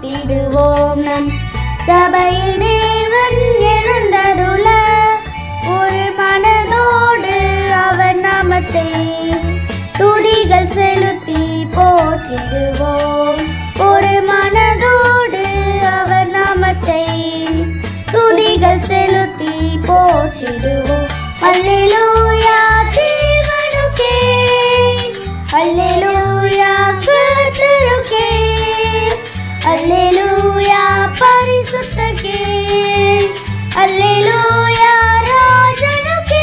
போற்றிடுவோம் நம் சபையில் தேவன் எழுந்தருள ஒரு மனதோடு அவர் நாமத்தை துதிகள் செலுத்தி போற்றிடுவோம் ஒரு மனதோடு அவர் நாமத்தை துதிகள் செலுத்தி போற்றிடுவோம் அல்லேலூயா தேவனுக்கே அல்லேலூயா கர்த்தருக்கே அல்லேலூயா பரிசுத்தக்கே அல்லேலூயா ராஜனுக்கே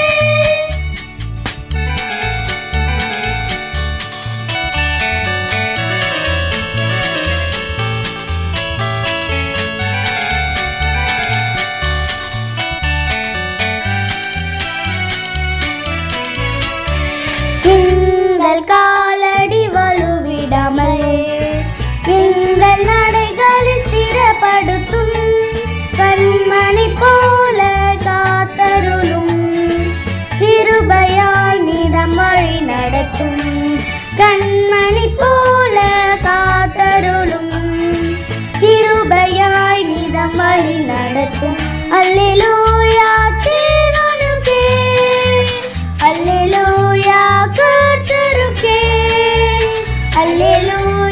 எங்கள் காலடி வலுவிடாமல் எங்கள் நடைகளில் ஸ்திரப்படுத்தும் கண்மணி போல காத்தருளும் கிருபையால் நிதம் வழி நடத்தும் கண்மணி போல காத்தருளும் கிருபையாய் நிதம் வழி நடத்தும் அல்லேலூயா தேவனுக்கே அல்லேலூயா கர்த்தருக்கே அல்லேலூயா